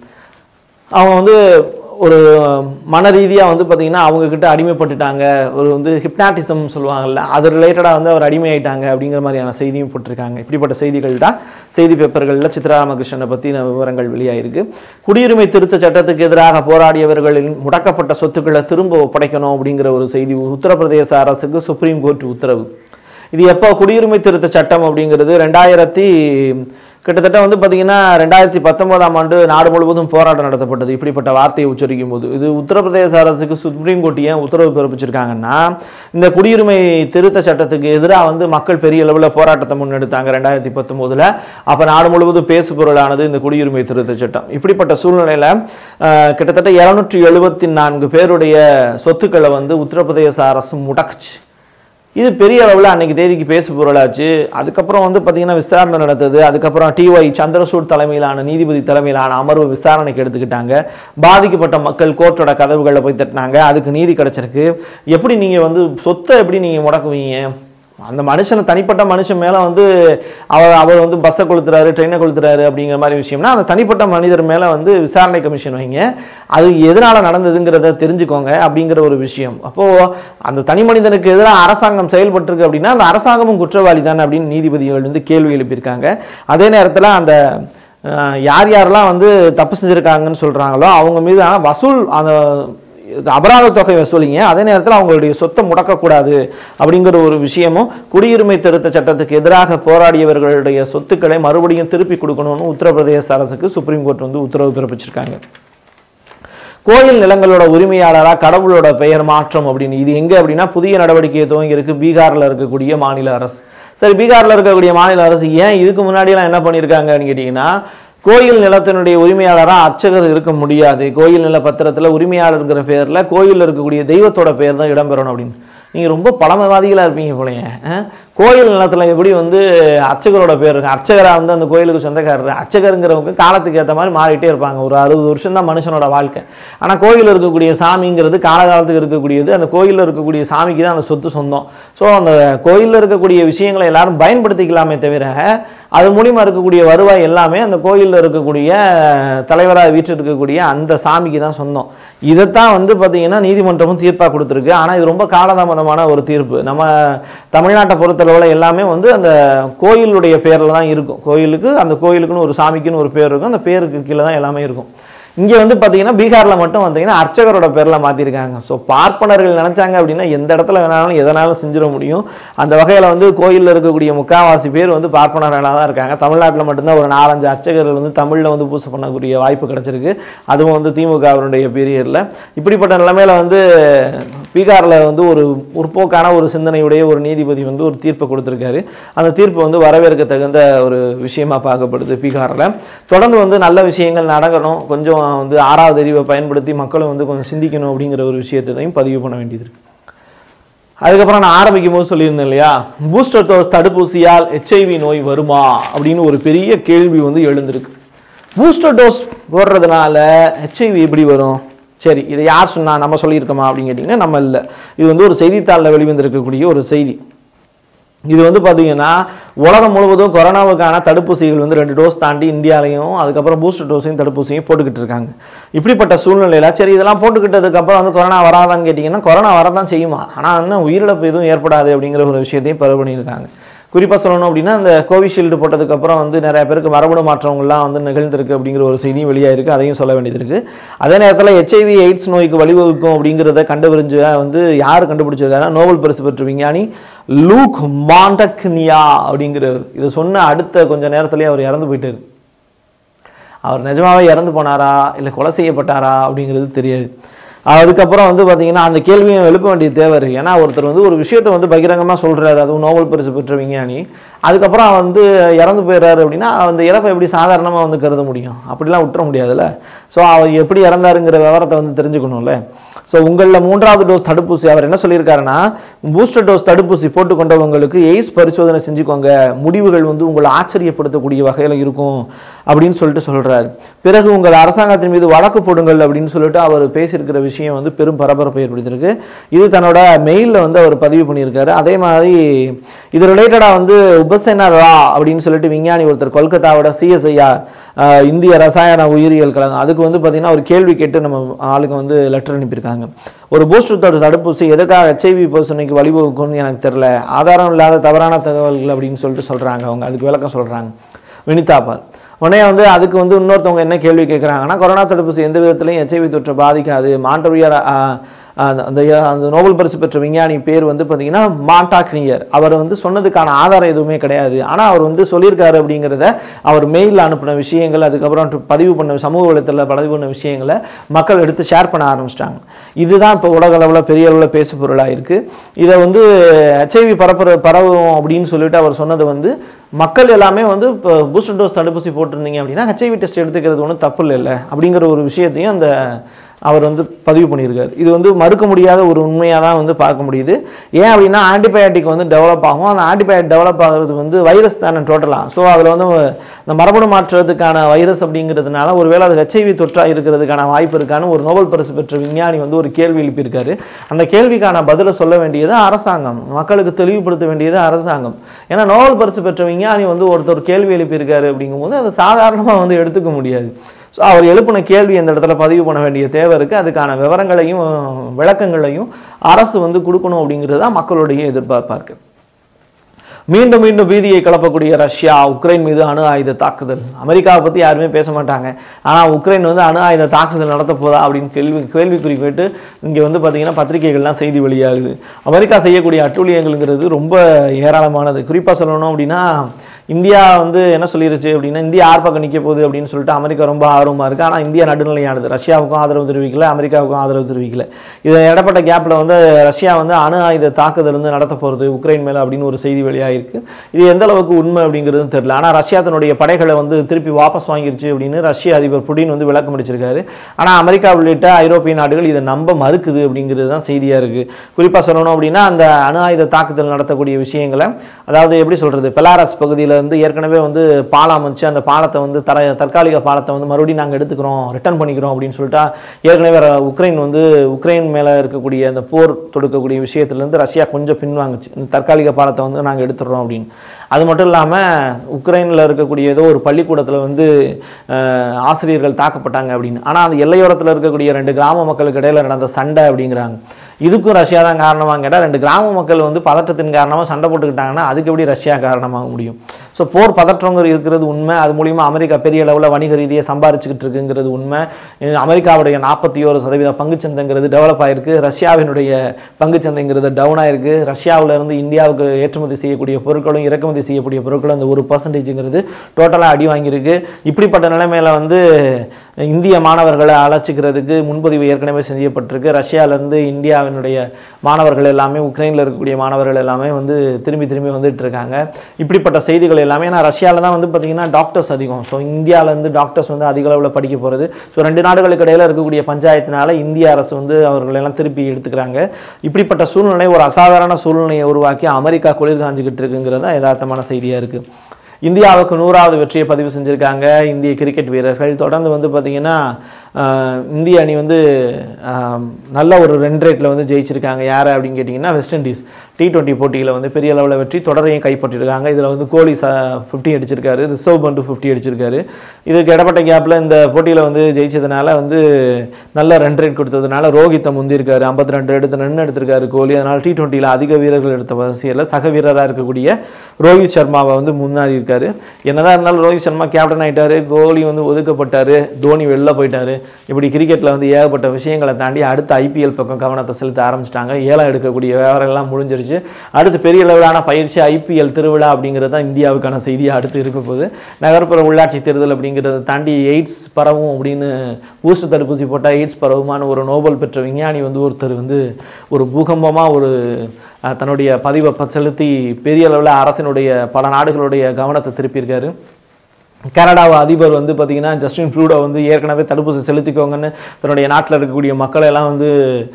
[SPEAKER 1] அவங்க வந்து ஒரு மன ரீதியாக வந்து பார்த்தீங்கன்னா அவங்க கிட்ட அடிமைப்பட்டுட்டாங்க ஒரு வந்து ஹிப்னாட்டிசம் சொல்லுவாங்கல்ல அது ரிலேட்டடாக வந்து அவர் அடிமையாயிட்டாங்க அப்படிங்கிற மாதிரியான செய்தியும் போட்டிருக்காங்க இப்படிப்பட்ட செய்திகள் தான் செய்தி பேப்பர்களில் சித்ரா ராமகிருஷ்ணனை பற்றின விவரங்கள் வெளியாயிருக்கு குடியுரிமை திருத்த சட்டத்துக்கு எதிராக போராடியவர்களின் முடக்கப்பட்ட சொத்துக்களை திரும்ப ஒப்படைக்கணும் அப்படிங்கிற ஒரு செய்தி உத்தரப்பிரதேச அரசுக்கு சுப்ரீம் கோர்ட் உத்தரவு இது எப்போ குடியுரிமை திருத்த சட்டம் அப்படிங்கிறது ரெண்டாயிரத்தி கிட்டத்தட்ட வந்து பார்த்தீங்கன்னா ரெண்டாயிரத்தி பத்தொன்பதாம் ஆண்டு நாடு முழுவதும் போராட்டம் நடத்தப்பட்டது இப்படிப்பட்ட வார்த்தையை உச்சரிக்கும் போது இது உத்தரப்பிரதேச அரசுக்கு சுப்ரீம் கோர்ட் ஏன் உத்தரவு பிறப்பிச்சிருக்காங்கன்னா இந்த குடியுரிமை திருத்த சட்டத்துக்கு எதிராக வந்து மக்கள் பெரிய அளவில் போராட்டத்தை முன்னெடுத்தாங்க ரெண்டாயிரத்தி பத்தொம்போதில் அப்போ நாடு முழுவதும் பேசு பொருளானது இந்த குடியுரிமை திருத்த சட்டம் இப்படிப்பட்ட சூழ்நிலையில் அஹ், கிட்டத்தட்ட இருநூற்றி எழுபத்தி நான்கு பேருடைய சொத்துக்களை வந்து உத்தரப்பிரதேச அரசு முடக்குச்சு இது பெரிய அளவில் அன்னைக்கு தேதிக்கு பேசு பொருளாச்சு அதுக்கப்புறம் வந்து பார்த்தீங்கன்னா விசாரணை நடந்தது அதுக்கப்புறம் டிஒய் சந்திரசூட் தலைமையிலான நீதிபதி தலைமையிலான அமர்வு விசாரணைக்கு எடுத்துக்கிட்டாங்க பாதிக்கப்பட்ட மக்கள் கோர்ட்டோட கதவுகளில் போய் தட்டினாங்க அதுக்கு நீதி கிடைச்சிருக்கு எப்படி நீங்கள் வந்து சொத்தை எப்படி நீங்கள் முடக்குவீங்க அந்த மனுஷனை தனிப்பட்ட மனுஷன் மேலே வந்து அவர் அவர் வந்து பஸ்ஸை கொளுத்துறாரு ட்ரெயினை கொளுத்துறாரு அப்படிங்கிற மாதிரி விஷயம்னா அந்த தனிப்பட்ட மனிதர் மேலே வந்து விசாரணை கமிஷன் வைங்க அது எதனால் நடந்ததுங்கிறத தெரிஞ்சுக்கோங்க அப்படிங்கிற ஒரு விஷயம் அப்போது அந்த தனி மனிதனுக்கு எதிராக அரசாங்கம் செயல்பட்டிருக்கு அப்படின்னா அந்த அரசாங்கமும் குற்றவாளி தானே அப்படின்னு நீதிபதிகள் வந்து கேள்வி எழுப்பியிருக்காங்க அதே நேரத்தில் அந்த அஹ், யார் யாரெல்லாம் வந்து தப்பு செஞ்சுருக்காங்கன்னு சொல்கிறாங்களோ அவங்க மீது ஆனால் வசூல் அந்த இது அபராத தொகை வசூலிங்க அதே நேரத்தில் அவங்களுடைய சொத்தை முடக்கக்கூடாது அப்படிங்கிற ஒரு விஷயமும் குடியுரிமை திருத்த சட்டத்துக்கு எதிராக போராடியவர்களுடைய சொத்துக்களை மறுபடியும் திருப்பி கொடுக்கணும்னு உத்தரப்பிரதேச அரசுக்கு சுப்ரீம் கோர்ட் வந்து உத்தரவு பிறப்பிச்சிருக்காங்க கோயில் நிலங்களோட உரிமையாளராக கடவுளோட பெயர் மாற்றம் அப்படின்னு இது எங்கே அப்படின்னா புதிய நடவடிக்கையை துவங்கி இருக்கு பீகாரில் இருக்கக்கூடிய மாநில அரசு சரி பீகாரில் இருக்கக்கூடிய மாநில அரசு ஏன் இதுக்கு முன்னாடியெல்லாம் என்ன பண்ணியிருக்காங்கன்னு கேட்டிங்கன்னா கோயில் நிலத்தினுடைய உரிமையாளராக அர்ச்சகர் இருக்க முடியாது கோயில் நில பத்திரத்தில் உரிமையாளருங்கிற பேரில் கோயிலில் இருக்கக்கூடிய தெய்வத்தோட பெயர் தான் இடம்பெறணும் அப்படின்னு நீங்கள் ரொம்ப பழமைவாதிகளாக இருப்பீங்க போலங்க அஹ்? கோயில் நிலத்தில் எப்படி வந்து அர்ச்சகரோட பேர் இருக்கு அர்ச்சகராக வந்து அந்த கோயிலுக்கு சொந்தக்காரர் அர்ச்சகருங்கிறவங்க காலத்துக்கு ஏற்ற மாதிரி மாறிட்டே இருப்பாங்க ஒரு அறுபது வருஷம் தான் மனுஷனோட வாழ்க்கை ஆனால் கோயிலில் இருக்கக்கூடிய சாமிங்கிறது காலகாலத்துக்கு இருக்கக்கூடியது அந்த கோயிலில் இருக்கக்கூடிய சாமிக்கு தான் அந்த சொத்து சொந்தம் ஸோ அந்த கோயிலில் இருக்கக்கூடிய விஷயங்களை எல்லாரும் பயன்படுத்திக்கலாமே தவிர அது மூலிமா இருக்கக்கூடிய வருவாய் எல்லாமே அந்த கோயிலில் இருக்கக்கூடிய தலைவராக வீட்டில் இருக்கக்கூடிய அந்த சாமிக்கு தான் சொந்தம் இதைத்தான் வந்து பார்த்தீங்கன்னா நீதிமன்றமும் தீர்ப்பாக கொடுத்துருக்கு ஆனால் இது ரொம்ப காலதாமதமான ஒரு தீர்ப்பு நம்ம தமிழ்நாட்டை பொறுத்தளவில் எல்லாமே வந்து அந்த கோயிலுடைய பேரில் தான் இருக்கும் கோயிலுக்கு அந்த கோயிலுக்குன்னு ஒரு சாமிக்குன்னு ஒரு பேர் இருக்கும் அந்த பேருக்கு கீழே தான் எல்லாமே இருக்கும் இங்கே வந்து பார்த்தீங்கன்னா பீகாரில் மட்டும் வந்தீங்கன்னா அர்ச்சகரோட பேரில் மாற்றிருக்காங்க ஸோ பார்ப்பனர்கள் நினச்சாங்க அப்படின்னா எந்த இடத்துல வேணாலும் எதனாலும் செஞ்சிட முடியும் அந்த வகையில் வந்து கோயிலில் இருக்கக்கூடிய முக்காவாசி பேர் வந்து பார்ப்பனர்களாக தான் இருக்காங்க தமிழ்நாட்டில் மட்டும்தான் ஒரு நாலஞ்சு அர்ச்சகர்கள் வந்து தமிழில் வந்து பூசை பண்ணக்கூடிய வாய்ப்பு கிடச்சிருக்கு அதுவும் வந்து திமுகவினுடைய பீரியடில் இப்படிப்பட்ட நிலைமையில வந்து பீகாரில் வந்து ஒரு முற்போக்கான ஒரு சிந்தனையுடைய ஒரு நீதிபதி வந்து ஒரு தீர்ப்பை கொடுத்துருக்காரு அந்த தீர்ப்பு வந்து வரவேற்க தகுந்த ஒரு விஷயமா பார்க்கப்படுது பீகாரில் தொடர்ந்து வந்து நல்ல விஷயங்கள் நடக்கணும் கொஞ்சம் வந்து ஆறாவது அறிவை பயன்படுத்தி மக்களும் வந்து கொஞ்சம் சிந்திக்கணும் அப்படிங்கிற ஒரு விஷயத்தையும் பதிவு பண்ண வேண்டியது இருக்கு அதுக்கப்புறம் நான் ஆரம்பிக்கும் போது சொல்லியிருந்தேன் இல்லையா பூஸ்டர் டோஸ் தடுப்பூசியால் ஹெச்ஐவி நோய் வருமா அப்படின்னு ஒரு பெரிய கேள்வி வந்து எழுந்திருக்கு பூஸ்டர் டோஸ் போடுறதுனால ஹெச்ஐவி எப்படி வரும் சரி இதை யார் சொன்னா நம்ம சொல்லியிருக்கோமா அப்படின்னு கேட்டிங்கன்னா நம்ம இல்லை இது வந்து ஒரு செய்தித்தாளில் வெளிவந்திருக்கக்கூடிய ஒரு செய்தி இது வந்து பார்த்தீங்கன்னா உலகம் முழுவதும் கொரோனாவுக்கான தடுப்பூசிகள் வந்து ரெண்டு டோஸ் தாண்டி இந்தியாலையும் அதுக்கப்புறம் பூஸ்டர் டோஸையும் தடுப்பூசியும் போட்டுக்கிட்டு இருக்காங்க இப்படிப்பட்ட சூழ்நிலையில சரி இதெல்லாம் போட்டுக்கிட்டதுக்கு அப்புறம் வந்து கொரோனா வராதான்னு கேட்டிங்கன்னா கொரோனா வரதான் செய்யுமா ஆனால் இன்னும் உயிரிழப்பு எதுவும் ஏற்படாது அப்படிங்கிற ஒரு விஷயத்தையும் பதிவு பண்ணியிருக்காங்க குறிப்பாக சொல்லணும் அப்படின்னா இந்த கோவிஷீல்டு போட்டதுக்கு அப்புறம் வந்து நிறைய பேருக்கு மரபணு மாற்றங்கள்லாம் வந்து நிகழ்ந்திருக்கு அப்படிங்கிற ஒரு செய்தியும் வெளியாயிருக்கு அதையும் சொல்ல வேண்டியது இருக்கு அதே நேரத்தில் ஹெச்ஐவி எய்ட்ஸ் நோய்க்கு வழிவகுக்கும் அப்படிங்கிறத கண்டுபிடிஞ்ச வந்து யார் கண்டுபிடிச்சிருக்காருன்னா நோபல் பரிசு பெற்ற விஞ்ஞானி லூக் மாண்டக்னியா அப்படிங்கிறவர் இதை சொன்ன அடுத்த கொஞ்ச நேரத்திலேயே அவர் இறந்து போயிட்டாரு அவர் நிஜமாவே இறந்து போனாரா இல்லை கொலை செய்யப்பட்டாரா அப்படிங்கிறது தெரியாது அதுக்கப்புறம் வந்து பார்த்தீங்கன்னா அந்த கேள்வியும் எழுப்ப வேண்டிய தேவை இருக்கு ஏன்னா ஒருத்தர் வந்து ஒரு விஷயத்தை வந்து பகிரங்கமாக சொல்றாரு அதுவும் நோபல் பரிசு பெற்ற விஞ்ஞானி அதுக்கப்புறம் வந்து இறந்து போயிடுறாரு அப்படின்னா அந்த இறப்பை எப்படி சாதாரணமாக வந்து கருத முடியும் அப்படிலாம் விட்டுற முடியாதுல்ல ஸோ அவர் எப்படி இறந்தாருங்கிற விவரத்தை வந்து தெரிஞ்சுக்கணும்ல ஸோ உங்களில் மூன்றாவது டோஸ் தடுப்பூசி அவர் என்ன சொல்லியிருக்காருன்னா பூஸ்டர் டோஸ் தடுப்பூசி போட்டுக்கொண்டவங்களுக்கு எய்ட்ஸ் பரிசோதனை செஞ்சுக்கோங்க முடிவுகள் வந்து உங்களை ஆச்சரியப்படுத்தக்கூடிய வகையில் இருக்கும் அப்படின்னு சொல்லிட்டு சொல்றாரு பிறகு உங்கள் அரசாங்கத்தின் மீது வழக்கு போடுங்கள் அப்படின்னு சொல்லிட்டு அவர் பேசியிருக்கிற விஷயம் வந்து பெரும் பரபரப்பை ஏற்படுத்தியிருக்கு இது தன்னோட மெயிலில் வந்து அவர் பதிவு பண்ணியிருக்காரு அதே மாதிரி இது ரிலேட்டடாக வந்து உபசேனா ரா அப்படின்னு சொல்லிட்டு விஞ்ஞானி ஒருத்தர் கொல்கத்தாவோட சிஎஸ்ஐஆர் இந்திய ரசாயன உயிரியல் கழகம் அதுக்கு வந்து பார்த்தீங்கன்னா ஒரு கேள்வி கேட்டு நம்ம ஆளுங்க வந்து லெட்டர் அனுப்பியிருக்காங்க ஒரு பூஸ்டர் தொற்று தடுப்பூசி எதற்காக ஹெச்ஐவி பர்சனைக்கு வழிவகுக்கும்னு எனக்கு தெரில ஆதாரம் இல்லாத தவறான தகவல்கள் அப்படின்னு சொல்லிட்டு சொல்கிறாங்க அவங்க அதுக்கு விளக்கம் சொல்கிறாங்க வினிதா பால் உடனே வந்து அதுக்கு வந்து இன்னொருத்தவங்க என்ன கேள்வி கேட்குறாங்கன்னா கொரோனா தடுப்பூசி எந்த விதத்துலையும் ஹெச்ஐவி தொற்றை பாதிக்காது மாண்டவியர் அந்த அந்த அந்த நோபல் பரிசு பெற்ற விஞ்ஞானி பேர் வந்து பார்த்தீங்கன்னா மாண்டாக்னியர் அவர் வந்து சொன்னதுக்கான ஆதாரம் எதுவுமே கிடையாது ஆனால் அவர் வந்து சொல்லியிருக்காரு அப்படிங்கிறத அவர் மெயிலில் அனுப்பின விஷயங்கள் அதுக்கப்புறம் டு- பதிவு பண்ண சமூக வலைத்தளத்தில் பதிவு பண்ண விஷயங்களை மக்கள் எடுத்து ஷேர் பண்ண ஆரம்பிச்சிட்டாங்க இதுதான் இப்போ உலக அளவில் பெரிய அளவில் பேசு பொருளாக இருக்குது இதை வந்து ஹெச்ஐவி பரப்புற பரவும் அப்படின்னு சொல்லிட்டு அவர் சொன்னது வந்து மக்கள் எல்லாமே வந்து இப்போ பூஸ்டர் டோஸ் தடுப்பூசி போட்டிருந்தீங்க அப்படின்னா ஹெச்ஐவி டெஸ்ட் எடுத்துக்கிறது ஒன்றும் தப்பு இல்லைல்ல அப்படிங்கிற ஒரு விஷயத்தையும் அந்த அவர் வந்து பதிவு பண்ணியிருக்காரு இது வந்து மறுக்க முடியாத ஒரு உண்மையாக தான் வந்து பார்க்க முடியுது ஏன் அப்படின்னா ஆன்டிபயோட்டிக் வந்து டெவலப் ஆகும் அந்த ஆன்டிபயோட்டிக் டெவலப் ஆகிறது வந்து வைரஸ் தானே டோட்டலாக ஸோ அதில் வந்து இந்த மரபணு மாற்றுறதுக்கான வைரஸ் அப்படிங்கிறதுனால ஒருவேளை அது ஹெச்ஐவி தொற்றா இருக்கிறதுக்கான வாய்ப்பு இருக்கான்னு ஒரு நோபல் பரிசு பெற்ற விஞ்ஞானி வந்து ஒரு கேள்வி எழுப்பியிருக்காரு அந்த கேள்விக்கான பதிலை சொல்ல வேண்டியது அரசாங்கம் மக்களுக்கு தெளிவுபடுத்த வேண்டியது அரசாங்கம் ஏன்னா நோபல் பரிசு பெற்ற விஞ்ஞானி வந்து ஒருத்தர் கேள்வி எழுப்பியிருக்காரு அப்படிங்கும்போது அதை சாதாரணமாக வந்து எடுத்துக்க முடியாது ஸோ அவர் எழுப்பின கேள்வி அந்த இடத்துல பதிவு பண்ண வேண்டிய தேவை இருக்குது அதுக்கான விவரங்களையும் விளக்கங்களையும் அரசு வந்து கொடுக்கணும் அப்படிங்கிறது தான் மக்களுடைய எதிர்பார்ப்பாக இருக்குது மீண்டும் மீண்டும் பீதியை கிளப்பக்கூடிய ரஷ்யா உக்ரைன் மீது அணு ஆயுத தாக்குதல் அமெரிக்காவை பற்றி யாருமே பேச மாட்டாங்க ஆனால் உக்ரைன் வந்து அணு ஆயுத தாக்குதல் நடத்த போதா அப்படின்னு கேள்வி கேள்விக்குறி கேட்டு இங்கே வந்து பார்த்தீங்கன்னா பத்திரிகைகள்லாம் செய்தி வெளியாகுது அமெரிக்கா செய்யக்கூடிய அட்டூழியங்கள்ங்கிறது ரொம்ப ஏராளமானது குறிப்பாக சொல்லணும் அப்படின்னா இந்தியா வந்து என்ன சொல்லிருச்சு அப்படின்னா இந்தியா யார் பக்கம் நிற்க போகுது அப்படின்னு சொல்லிட்டு அமெரிக்கா ரொம்ப ஆர்வமாக இருக்குது ஆனால் இந்தியா நடுநிலையானது ரஷ்யாவுக்கும் ஆதரவு தெரிவிக்கல அமெரிக்காவுக்கும் ஆதரவு தெரிவிக்கல இது இடப்பட்ட கேப்பில் வந்து ரஷ்யா வந்து அணு ஆயுத தாக்குதல் வந்து நடத்த போகிறது உக்ரைன் மேலே அப்படின்னு ஒரு செய்தி வெளியாகிருக்கு இது எந்த அளவுக்கு உண்மை அப்படிங்கிறதும் தெரியல ஆனால் ரஷ்யா தன்னுடைய படைகளை வந்து திருப்பி வாபஸ் வாங்கிருச்சு அப்படின்னு ரஷ்ய அதிபர் புடின் வந்து விளக்கம் அளிச்சிருக்காரு ஆனால் அமெரிக்கா உள்ளிட்ட ஐரோப்பிய நாடுகள் இதை நம்ப மறுக்குது அப்படிங்கிறது தான் செய்தியாக இருக்குது குறிப்பாக சொல்லணும் அப்படின்னா அந்த அணு ஆயுத தாக்குதல் நடத்தக்கூடிய விஷயங்களை அதாவது எப்படி சொல்கிறது பெலாரஸ் பகுதியில் வந்து ஏற்கனவே வந்து பாலம் அமைச்சு அந்த பாலத்தை வந்து தர தற்காலிக பாலத்தை வந்து மறுபடியும் நாங்கள் எடுத்துக்கிறோம் ரிட்டர்ன் பண்ணிக்கிறோம் அப்படின்னு சொல்லிட்டா ஏற்கனவே ர- உக்ரைன் வந்து உக்ரைன் மேலே இருக்கக்கூடிய அந்த போர் தொடுக்கக்கூடிய விஷயத்துலேருந்து ரஷ்யா கொஞ்சம் பின்வாங்குச்சு இந்த தற்காலிக பாலத்தை வந்து நாங்கள் எடுத்துடுறோம் அப்படின்னு அது மட்டும் இல்லாமல் உக்ரைனில் இருக்கக்கூடிய ஏதோ ஒரு பள்ளிக்கூடத்தில் வந்து அஹ், ஆசிரியர்கள் தாக்கப்பட்டாங்க அப்படின்னு ஆனால் அந்த எல்லையோரத்தில் இருக்கக்கூடிய ரெண்டு கிராம மக்களுக்கு இடையில நடந்த சண்டை அப்படிங்கிறாங்க இதுக்கும் ரஷ்யா தான் காரணமாக கேட்டால் ரெண்டு கிராம மக்கள் வந்து பதற்றத்தின் காரணமாக சண்டை போட்டுக்கிட்டாங்கன்னா அதுக்கு எப்படி ரஷ்யா காரணமாக முடியும் ஸோ போர் பதற்றங்கிற இருக்கிறது உண்மை அது மூலிமா அமெரிக்கா பெரிய லெவலில் வணிக ரீதியாக சம்பாரிச்சுக்கிட்டு இருக்குங்கிறது உண்மை இது அமெரிக்காவுடைய நாற்பத்தி ஓரு சதவீத பங்குச்சந்தைங்கிறது டெவலப் ஆயிருக்கு ரஷ்யாவினுடைய பங்குச்சந்தைங்கிறது டவுன் ஆயிருக்கு ரஷ்யாவுல இருந்து இந்தியாவுக்கு ஏற்றுமதி செய்யக்கூடிய பொருட்களும் இறக்குமதி செய்யக்கூடிய பொருட்களும் அந்த ஒரு பர்சன்டேஜுங்கிறது டோட்டலாக அடி வாங்கியிருக்கு இப்படிப்பட்ட நிலைமையில வந்து இந்திய மாணவர்களை அழைச்சிக்கிறதுக்கு முன்பதிவு ஏற்கனவே செய்யப்பட்டிருக்கு ரஷ்யாவிலேருந்து இந்தியாவினுடைய மாணவர்கள் எல்லாமே உக்ரைனில் இருக்கக்கூடிய மாணவர்கள் எல்லாமே வந்து திரும்பி திரும்பி வந்துட்டு இருக்காங்க இப்படிப்பட்ட செய்திகள் எல்லாமே ஏன்னா ரஷ்யாவில் தான் வந்து பார்த்தீங்கன்னா டாக்டர்ஸ் அதிகம் ஸோ இந்தியாவிலேருந்து டாக்டர்ஸ் வந்து அதிக அளவில் படிக்க போகிறது ஸோ ரெண்டு நாடுகளுக்கு இடையில இருக்கக்கூடிய பஞ்சாயத்தினால இந்திய அரசு வந்து அவர்கள் எல்லாம் திருப்பி எடுத்துக்கிறாங்க இப்படிப்பட்ட சூழ்நிலை ஒரு அசாதாரண சூழ்நிலையை உருவாக்கி அமெரிக்கா குளிர் காஞ்சிக்கிட்டு இருக்குங்கிறது தான் யதார்த்தமான செய்தியாக இருக்குது இந்தியாவுக்கு நூறாவது வெற்றியை பதிவு செஞ்சுருக்காங்க இந்திய கிரிக்கெட் வீரர்கள் தொடர்ந்து வந்து பார்த்திங்கன்னா ஆஹ், இந்திய அணி வந்து ஆஹ், நல்ல ஒரு ரன் ரேட்டில் வந்து ஜெயிச்சிருக்காங்க யார் அப்படின்னு கேட்டிங்கன்னா வெஸ்ட் இண்டீஸ் டி டுவெண்ட்டி போட்டியில் வந்து பெரிய அளவில் வெற்றி தொடரையும் கைப்பற்றிருக்காங்க இதில் வந்து கோலி ச ஃபிஃப்டி அடிச்சிருக்காரு ரிசர்வ் பண்டு ஃபிஃப்டி அடிச்சிருக்காரு இதுக்கு இடப்பட்ட கேப்பில் இந்த போட்டியில் வந்து ஜெயிச்சதுனால வந்து நல்ல ரன் ரேட் கொடுத்ததுனால ரோஹித்தை முந்திருக்காரு ஐம்பத்தி ரெண்டு எடுத்து ரன் எடுத்திருக்காரு கோலி அதனால் டி டுவெண்ட்டியில் அதிக வீரர்கள் எடுத்த வரிசையில் சக வீரராக இருக்கக்கூடிய ரோஹித் சர்மாவை வந்து முன்னாடி இருக்காரு என்னதான் இருந்தாலும் ரோஹித் சர்மா கேப்டன் ஆயிட்டாரு கோலி வந்து ஒதுக்கப்பட்டாரு தோனி வெளில போயிட்டாரு இப்படி கிரிக்கெட்டில் வந்து ஏகப்பட்ட விஷயங்களை தாண்டி அடுத்த ஐபிஎல் பக்கம் கவனத்தை செலுத்த ஆரம்பிச்சிட்டாங்க ஏலம் எடுக்கக்கூடிய விவரம் எல்லாம் முடிஞ்சிருச்சு அடுத்து பெரிய அளவிலான பயிற்சி ஐபிஎல் திருவிழா அப்படிங்கிறது தான் இந்தியாவுக்கான செய்தியாக அடுத்து இருக்க போகுது நகர்ப்புற உள்ளாட்சி தேர்தல் அப்படிங்கிறத தாண்டி எய்ட்ஸ் பரவும் அப்படின்னு ஊசு தடுப்பூசி போட்டால் எய்ட்ஸ் பரவுமான ஒரு நோபல் பெற்ற விஞ்ஞானி வந்து ஒருத்தர் வந்து ஒரு பூகம்பமாக ஒரு அஹ், தன்னுடைய பதிவை ப- செலுத்தி பெரிய அளவில் அரசினுடைய பல நாடுகளுடைய கவனத்தை திருப்பியிருக்காரு கனடா அதிபர் வந்து பார்த்தீங்கன்னா ஜஸ்டின் ட்ரூடோ வந்து ஏற்கனவே தடுப்பூசி செலுத்திக்கோங்கன்னு தன்னுடைய நாட்டில் இருக்கக்கூடிய மக்களை எல்லாம் வந்து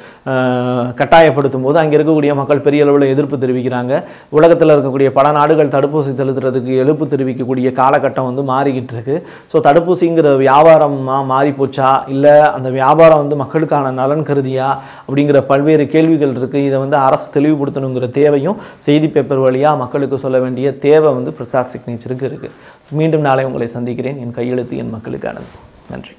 [SPEAKER 1] ஆஹ், கட்டாயப்படுத்தும் போது அங்கே இருக்கக்கூடிய மக்கள் பெரிய அளவில் எதிர்ப்பு தெரிவிக்கிறாங்க உலகத்தில் இருக்கக்கூடிய பல நாடுகள் தடுப்பூசி செலுத்துறதுக்கு எதிர்ப்பு தெரிவிக்கக்கூடிய காலகட்டம் வந்து மாறிக்கிட்டு இருக்கு ஸோ தடுப்பூசிங்கிற வியாபாரமாக மாறி போச்சா இல்லை அந்த வியாபாரம் வந்து மக்களுக்கான நலன் கருதியா அப்படிங்கிற பல்வேறு கேள்விகள் இருக்குது இதை வந்து அரசு தெளிவுபடுத்தணுங்கிற தேவையும் செய்தி பேப்பர் வழியாக மக்களுக்கு சொல்ல வேண்டிய தேவை வந்து பிரசாத் சிக்னேச்சருக்கு இருக்குது மீண்டும் நாளை உங்களை சந்திக்கிறேன் என் கையெழுத்து என் மக்களுக்கானது நன்றி